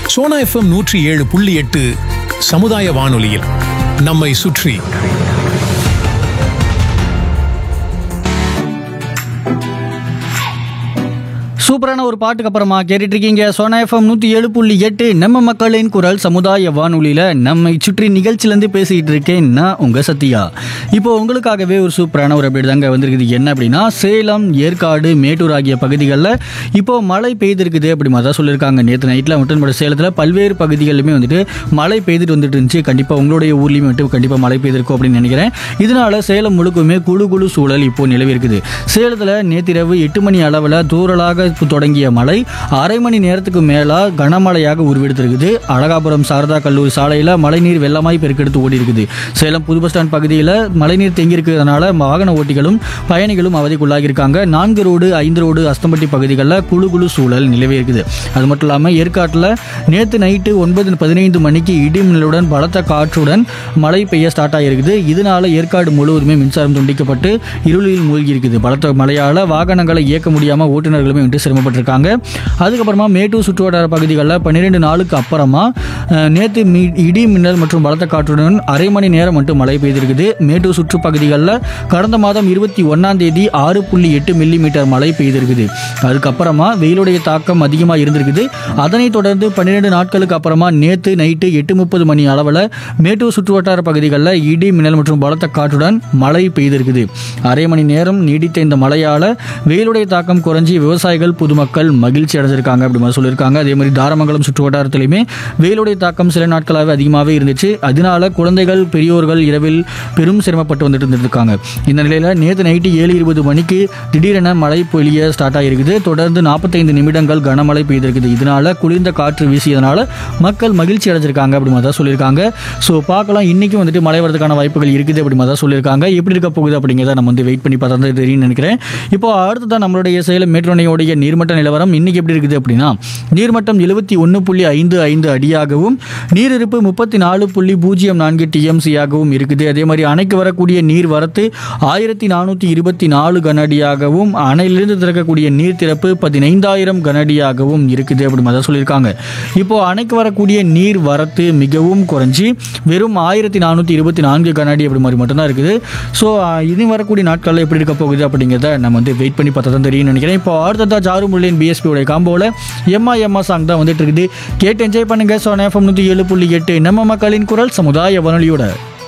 Sona FM நூற்றி ஏழு புள்ளி எட்டு சமுதாய வானொலியில் நம்மை சுற்றி சூப்பரான ஒரு பாட்டுக்கு அப்புறமா கேட்டுட்டு இருக்கீங்க சோனா எஃப்எம் நூற்றி ஏழு புள்ளி எட்டு நம்ம மக்களின் குரல் சமுதாய வானொலியில் நம்மை சுற்றி நிகழ்ச்சியிலேருந்து பேசிக்கிட்டு இருக்கேன் நான் உங்கள் சத்யா இப்போ உங்களுக்காகவே ஒரு சூப்பரான ஒரு அப்டேட் தாங்க வந்திருக்குது என்ன அப்படின்னா சேலம் ஏற்காடு மேட்டூர் ஆகிய பகுதிகளில் இப்போ மழை பெய்திருக்குது அப்படி மாதிரி தான் சொல்லியிருக்காங்க நேற்று நைட்டில் மட்டும் நம்ம சேலத்தில் பல்வேறு பகுதிகளிலுமே வந்துட்டு மழை பெய்துட்டு வந்துட்டு இருந்துச்சு கண்டிப்பாக உங்களுடைய ஊர்லேயுமே வந்துட்டு கண்டிப்பாக மழை பெய்திருக்கும் அப்படின்னு நினைக்கிறேன் இதனால சேலம் முழுக்குமே குழு குழு சூழல் இப்போ நிலவி இருக்குது சேலத்தில் நேற்றிரவு எட்டு மணி அளவில் தூரலாக இப்போ தொடங்கிய மழை அரை மணி நேரத்துக்கு மேலாக கனமழையாக உருவெடுத்திருக்குது அழகாபுரம் சாரதா கல்லூரி சாலையில் மழைநீர் வெள்ளமாய் பெருக்கெடுத்து ஓடி இருக்குது சேலம் புது பஸ் ஸ்டாண்ட் பகுதியில் மழைநீர் தேங்கி இருக்கிறதுனால வாகன ஓட்டிகளும் பயணிகளும் அவதிக்குள்ளாகி இருக்காங்க நான்கு ரோடு ஐந்து ரோடு அஸ்தம்பட்டி பகுதிகளில் குழு குழு சூழல் நிலவி இருக்குது அது மட்டும் இல்லாமல் ஏற்காட்டில் நேற்று நைட்டு ஒன்பது பதினைந்து மணிக்கு இடிமின்னலுடன் பலத்த காற்றுடன் மழை பெய்ய ஸ்டார்ட் ஆகிருக்குது இதனால ஏற்காடு முழுவதுமே மின்சாரம் துண்டிக்கப்பட்டு இருளில் மூழ்கி இருக்குது பலத்த மழையால் வாகனங்களை இயக்க முடியாமல் ஓட்டுநர்களுமே வந்துட்டு சிரமப்பட்டிருக்காங்க அதுக்கப்புறமா மேட்டூர் சுற்றுவட்டார பகுதிகளில் பன்னிரெண்டு நாளுக்கு அப்புறமா அஹ், நேற்று மீ இடி மின்னல் மற்றும் பலத்த காற்றுடன் அரை மணி நேரம் மட்டும் மழை பெய்திருக்குது மேட்டூர் சுற்றுப்பகுதிகளில் கடந்த மாதம் இருபத்தி ஒன்றாம் தேதி ஆறு புள்ளி எட்டு மில்லி மீட்டர் மழை பெய்திருக்குது அதுக்கப்புறமா வெயிலுடைய தாக்கம் அதிகமாக இருந்திருக்குது அதனைத் தொடர்ந்து பன்னிரெண்டு நாட்களுக்கு அப்புறமா நேற்று நைட்டு எட்டு முப்பது மணி அளவில் மேட்டூர் சுற்றுவட்டார பகுதிகளில் இடி மின்னல் மற்றும் பலத்த காற்றுடன் மழை பெய்திருக்குது அரை மணி நேரம் நீடித்த இந்த மழையால் வெயிலுடைய தாக்கம் குறைஞ்சி விவசாயிகள் பொதுமக்கள் மகிழ்ச்சி அடைஞ்சிருக்காங்க அப்படி மாதிரி சொல்லியிருக்காங்க அதே மாதிரி தாரமங்கலம் சுற்று வட்டாரத்திலையுமே வெயிலுடைய தாக்கம் சில நாட்களாகவே அதிகமாகவே இருந்துச்சு அதனால குழந்தைகள் பெரியோர்கள் இரவில் பெரும் சிரமப்பட்டு வந்துட்டு இருந்திருக்காங்க இந்த நிலையில் நேற்று நைட்டு ஏழு இருபது மணிக்கு திடீரென மழை பொழிய ஸ்டார்ட் ஆகிருக்குது தொடர்ந்து நாற்பத்தைந்து நிமிடங்கள் கனமழை பெய்திருக்குது இதனால குளிர்ந்த காற்று வீசியதனால மக்கள் மகிழ்ச்சி அடைஞ்சிருக்காங்க அப்படி மாதிரி தான் சொல்லியிருக்காங்க ஸோ பார்க்கலாம் இன்னைக்கும் வந்துட்டு மழை வரதுக்கான வாய்ப்புகள் இருக்குது அப்படி மாதிரி தான் சொல்லியிருக்காங்க எப்படி இருக்க போகுது அப்படிங்கிறத நம்ம வந்து வெயிட் பண்ணி பார்த்தா தான் தெரியும்னு நினைக்கிறேன் இப்போ அடுத்ததான் நம்மளுடைய சேலம் மேட்டுணையோடைய நீர்மட்ட நிலவரம் இன்னைக்கு எப்படி இருக்குது அப்படின்னா நீர்மட்டம் எழுபத்தி ஒன்று புள்ளி ஐந்து ஐந்து அடியாகவும் நீரிருப்பு முப்பத்தி நாலு புள்ளி பூஜ்ஜியம் நான்கு டிஎம்சியாகவும் இருக்குது அதே மாதிரி அணைக்கு வரக்கூடிய நீர் வரத்து ஆயிரத்தி நானூற்றி இருபத்தி நாலு கனஅடியாகவும் அணையிலிருந்து திறக்கக்கூடிய நீர் திறப்பு பதினைந்தாயிரம் கனஅடியாகவும் இருக்குது அப்படி மாதிரி தான் சொல்லியிருக்காங்க இப்போ அணைக்கு வரக்கூடிய நீர் வரத்து மிகவும் குறைஞ்சி வெறும் ஆயிரத்தி நானூற்றி இருபத்தி நான்கு கனஅடி அப்படி மாதிரி மட்டும்தான் இருக்குது ஸோ இனி வரக்கூடிய நாட்களில் எப்படி இருக்க போகுது அப்படிங்கிறத நம்ம வந்து வெயிட் பண்ணி பார்த்தா தான் தெரியும்னு நினைக்கிறேன் இப்போ அடுத்ததாக ஜாரு முல்லின் பிஎஸ்பியோட காம்போவில் எம்மா எம்மா சாங் தான் வந்துட்டு இருக்குது கேட்டு என்ஜாய் பண்ணுங்க ஸோ எஃப்எம் நூற்றி ஏழு புள்ளி எட்டு நம்ம மக்களின் குரல் சமுதாய வானொலியோட